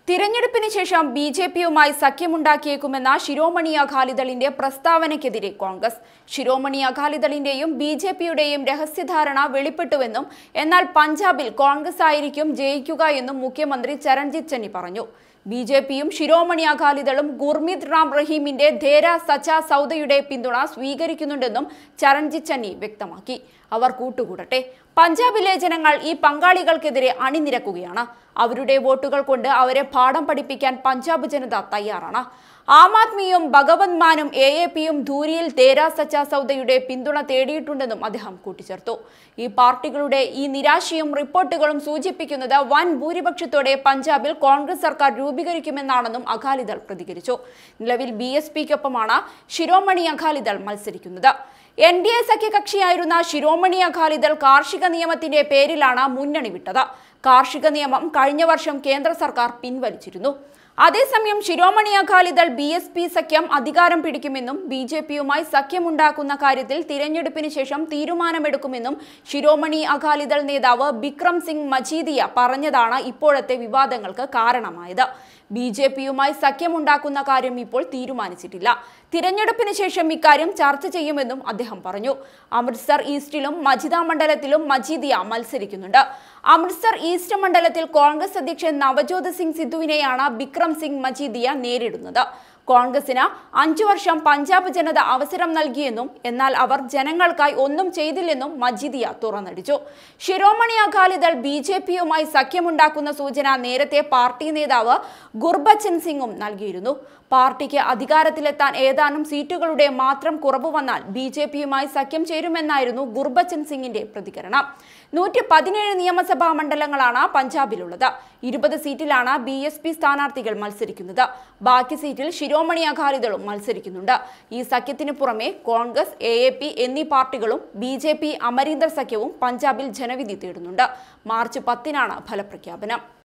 തിരഞ്ഞെടുപ്പിന് ശേഷം B J പിയുമായി സഖ്യമുണ്ടാക്കിയേക്കുമെന്ന ശിരോമണി അകാലിദളിന്റെ പ്രസ്താവനയ്ക്കെതിരെ കോൺഗ്രസ് ശിരോമണി അകാലിദളിന്റെയും ബി ജെ പിയുടെയും രഹസ്യധാരണ വെളിപ്പെട്ടുവെന്നും എന്നാൽ പഞ്ചാബിൽ കോൺഗ്രസ് ആയിരിക്കും ജയിക്കുക എന്നും മുഖ്യമന്ത്രി ചരൺജിത് ചെന്നി പറഞ്ഞു ബി ജെ പിയും ശിരോമണി അകാലിദളും ഗുർമീത് റാം റഹീമിന്റെ ധേര സച്ച സൗദയുടെ പിന്തുണ സ്വീകരിക്കുന്നുണ്ടെന്നും ചരൺജിത് ചന്നി വ്യക്തമാക്കി അവർ കൂട്ടുകൂടട്ടെ പഞ്ചാബിലെ ജനങ്ങൾ ഈ പങ്കാളികൾക്കെതിരെ അണിനിരക്കുകയാണ് അവരുടെ വോട്ടുകൾ കൊണ്ട് അവരെ പാഠം പഠിപ്പിക്കാൻ പഞ്ചാബ് ജനത തയ്യാറാണ് ആം ആദ്മിയും ഭഗവത് മാനും എ എ പിയും ധൂരിയിൽ തേരാ സച്ച സൗദയുടെ പിന്തുണ തേടിയിട്ടുണ്ടെന്നും അദ്ദേഹം കൂട്ടിച്ചേർത്തു ഈ പാർട്ടികളുടെ ഈ നിരാശയും റിപ്പോർട്ടുകളും സൂചിപ്പിക്കുന്നത് വൻ ഭൂരിപക്ഷത്തോടെ പഞ്ചാബിൽ കോൺഗ്രസ് സർക്കാർ രൂപീകരിക്കുമെന്നാണെന്നും അകാലിദൾ പ്രതികരിച്ചു നിലവിൽ ബി എസ് പിക്കൊപ്പമാണ് ശിരോമണി അകാലിദൾ മത്സരിക്കുന്നത് എൻ ഡി എ സഖ്യകക്ഷിയായിരുന്ന ശിരോമണി അകാലിദൾ കാർഷിക നിയമത്തിന്റെ പേരിലാണ് മുന്നണി വിട്ടത് കാർഷിക നിയമം കഴിഞ്ഞ വർഷം കേന്ദ്ര സർക്കാർ പിൻവലിച്ചിരുന്നു അതേസമയം Shiromani Akali Dal B S P സഖ്യം അധികാരം പിടിക്കുമെന്നും ബി ജെ പിയുമായി സഖ്യമുണ്ടാക്കുന്ന കാര്യത്തിൽ തിരഞ്ഞെടുപ്പിന് ശേഷം തീരുമാനമെടുക്കുമെന്നും ശിരോമണി അകാലിദൾ നേതാവ് ബിക്രം സിംഗ് മജീദിയ പറഞ്ഞതാണ് ഇപ്പോഴത്തെ വിവാദങ്ങൾക്ക് കാരണമായത് ബി ജെ പിയുമായി സഖ്യമുണ്ടാക്കുന്ന കാര്യം ഇപ്പോൾ തീരുമാനിച്ചിട്ടില്ല തിരഞ്ഞെടുപ്പിന് ശേഷം ഇക്കാര്യം ചർച്ച ചെയ്യുമെന്നും അദ്ദേഹം പറഞ്ഞു അമൃത്സർ ഈസ്റ്റിലും മജിദ മണ്ഡലത്തിലും മജീദിയ മത്സരിക്കുന്നുണ്ട് അമൃത്സർ ഈസ്റ്റ് മണ്ഡലത്തിൽ കോൺഗ്രസ് അധ്യക്ഷൻ നവജോത് സിംഗ് സിദ്ധുവിനെയാണ് ബിക്രം സിംഗ് മജീദിയ നേരിടുന്നത് കോൺഗ്രസിന് അഞ്ചു വർഷം പഞ്ചാബ് ജനത അവസരം നൽകിയെന്നും എന്നാൽ അവർ ജനങ്ങൾക്കായി ഒന്നും ചെയ്തില്ലെന്നും മജീദിയ തുറന്നടിച്ചു ശിരോമണി അകാലിദൾ ബി ജെ പിയുമായി സഖ്യമുണ്ടാക്കുന്ന സൂചന നേരത്തെ പാർട്ടി നേതാവ് ഗുർബച്ചൻ സിംഗും നൽകിയിരുന്നു പാർട്ടിക്ക് അധികാരത്തിലെത്താൻ ഏതാനും സീറ്റുകളുടെ മാത്രം കുറവ് വന്നാൽ ബി ജെ പിയുമായി സഖ്യം ചേരുമെന്നായിരുന്നു ഗുർബച്ചൻ സിംഗിന്റെ പ്രതികരണം നൂറ്റി പതിനേഴ് നിയമസഭാ മണ്ഡലങ്ങളാണ് പഞ്ചാബിലുള്ളത് ഇരുപത് സീറ്റിലാണ് ബി എസ് പി സ്ഥാനാർത്ഥികൾ മത്സരിക്കുന്നത് ബാക്കി സീറ്റിൽ ശിരോമണി അകാലിദളും മത്സരിക്കുന്നുണ്ട് ഈ സഖ്യത്തിന് പുറമെ കോൺഗ്രസ് എ എ പി എന്നീ പാർട്ടികളും ബി ജെ പി അമരീന്ദർ സഖ്യവും പഞ്ചാബിൽ ജനവിധി തേടുന്നുണ്ട് മാർച്ച് പത്തിനാണ് ഫലപ്രഖ്യാപനം